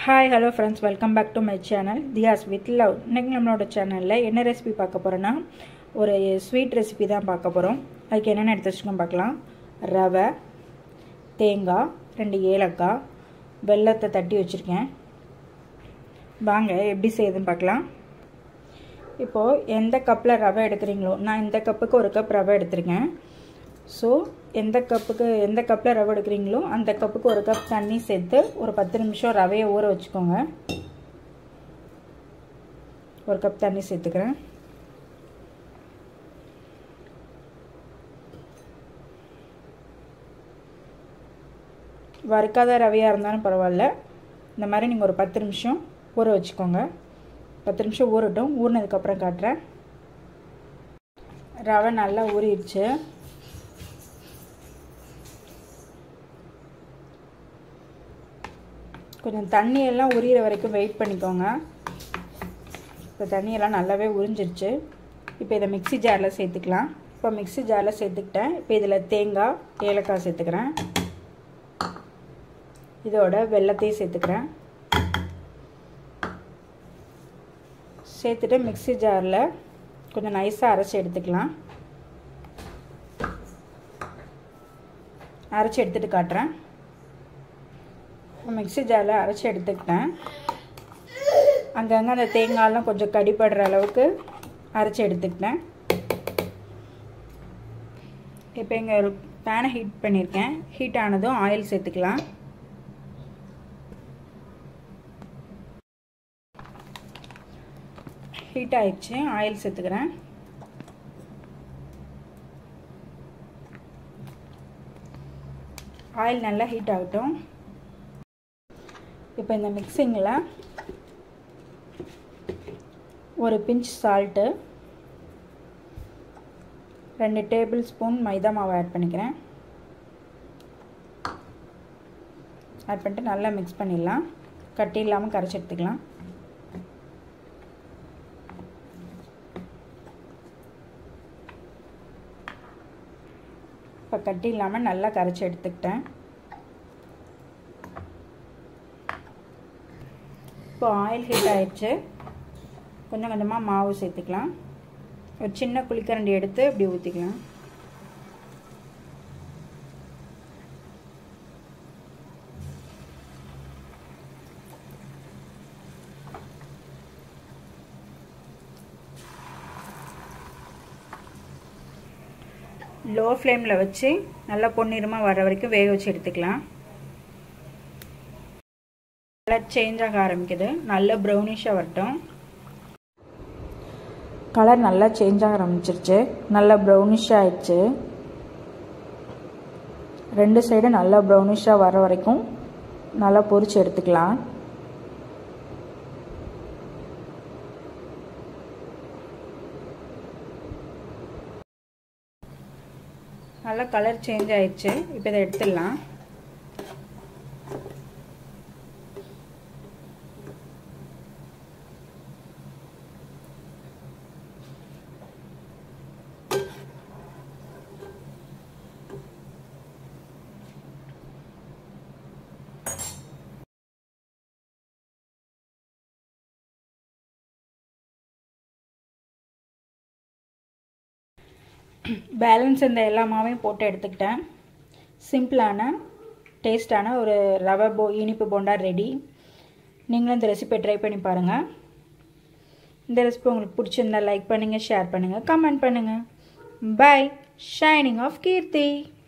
hi hello friends welcome back to my channel தியாஸ் with love இன்றைக்கி நம்மளோட சேனலில் என்ன ரெசிபி பார்க்க போகிறோன்னா ஒரு ஸ்வீட் ரெசிபி தான் பார்க்க போகிறோம் அதுக்கு என்னென்ன எடுத்து வச்சுக்கோங்க பார்க்கலாம் ரவை தேங்காய் ரெண்டு ஏலக்காய் வெல்லத்தை தட்டி வச்சுருக்கேன் வாங்க எப்படி செய்யுதுன்னு பார்க்கலாம் இப்போது எந்த கப்பில் ரவை எடுக்கிறீங்களோ நான் இந்த கப்புக்கு ஒரு கப் ரவை எடுத்திருக்கேன் ஸோ எந்த கப்புக்கு எந்த கப்பில் ரவை எடுக்கிறீங்களோ அந்த கப்புக்கு ஒரு கப் தண்ணி சேர்த்து ஒரு பத்து நிமிஷம் ரவையை ஊற வச்சுக்கோங்க ஒரு கப் தண்ணி சேர்த்துக்கிறேன் வறுக்காத ரவையாக இருந்தாலும் பரவாயில்ல இந்த மாதிரி நீங்கள் ஒரு பத்து நிமிஷம் ஊற வச்சுக்கோங்க பத்து நிமிஷம் ஊறட்டும் ஊறினதுக்கப்புறம் காட்டுறேன் ரவை நல்லா ஊறிடுச்சு கொஞ்சம் தண்ணியெல்லாம் உரியிற வரைக்கும் வெயிட் பண்ணிக்கோங்க இப்போ தண்ணியெல்லாம் நல்லாவே உறிஞ்சிருச்சு இப்போ இதை மிக்சி ஜாரில் சேர்த்துக்கலாம் இப்போ மிக்சி ஜாரில் சேர்த்துக்கிட்டேன் இப்போ இதில் தேங்காய் ஏலக்காய் சேர்த்துக்கிறேன் இதோட வெள்ளத்தையும் சேர்த்துக்கிறேன் சேர்த்துட்டு மிக்சி ஜாரில் கொஞ்சம் நைஸாக அரைச்சி எடுத்துக்கலாம் அரைச்சி எடுத்துகிட்டு காட்டுறேன் மிக்சி ஜாரில் அரைச்சி எடுத்துக்கிட்டேன் அங்கங்கே அந்த தேங்காயெலாம் கொஞ்சம் கடிப்படுற அளவுக்கு அரைச்சி எடுத்துக்கிட்டேன் இப்போ இங்கே ஒரு பேனை ஹீட் பண்ணியிருக்கேன் ஹீட் ஆனதும் ஆயில் சேர்த்துக்கலாம் ஹீட் ஆயிடுச்சு ஆயில் சேர்த்துக்கிறேன் ஆயில் நல்லா ஹீட் ஆகட்டும் இப்போ இந்த மிக்சிங்கில் ஒரு பிஞ்ச் சால்ட்டு ரெண்டு டேபிள் ஸ்பூன் மைதா மாவு ஆட் பண்ணிக்கிறேன் ஆட் பண்ணிட்டு நல்லா மிக்ஸ் பண்ணிடலாம் கட்டி இல்லாமல் கரைச்சி எடுத்துக்கலாம் இப்போ கட்டி இல்லாமல் நல்லா கரைச்சி எடுத்துக்கிட்டேன் இப்போ ஆயில் ஹீட் ஆயிடுச்சு கொஞ்சம் கொஞ்சமாக மாவு சேர்த்துக்கலாம் ஒரு சின்ன குழிக்கரண்டி எடுத்து இப்படி ஊற்றிக்கலாம் லோ ஃப்ளேமில் வச்சு நல்லா பொன்னிறமாக வர வரைக்கும் வேக வச்சு எடுத்துக்கலாம் கலர் சேஞ்ச் ஆக ஆரம்பிக்குது நல்ல ப்ரௌனிஷாக வரட்டும் கலர் நல்லா சேஞ்ச் ஆக ஆரம்பிச்சிருச்சு நல்லா ப்ரௌனிஷாக ஆயிடுச்சு ரெண்டு சைடும் நல்லா ப்ரௌனிஷாக வர வரைக்கும் நல்லா பொரிச்சு எடுத்துக்கலாம் நல்லா கலர் சேஞ்ச் ஆயிடுச்சு இப்போ இதை எடுத்துடலாம் பேலன்ஸ் இந்த எல்லா மாவையும் போட்டு எடுத்துக்கிட்டேன் சிம்பிளான டேஸ்டான ஒரு ரவை போ இனிப்பு போண்டா ரெடி நீங்களும் இந்த ரெசிபி ட்ரை பண்ணி பாருங்கள் இந்த ரெசிபி உங்களுக்கு பிடிச்சிருந்தா லைக் பண்ணுங்கள் ஷேர் பண்ணுங்கள் கமெண்ட் பண்ணுங்கள் பாய் ஷைனிங் ஆஃப் கீர்த்தி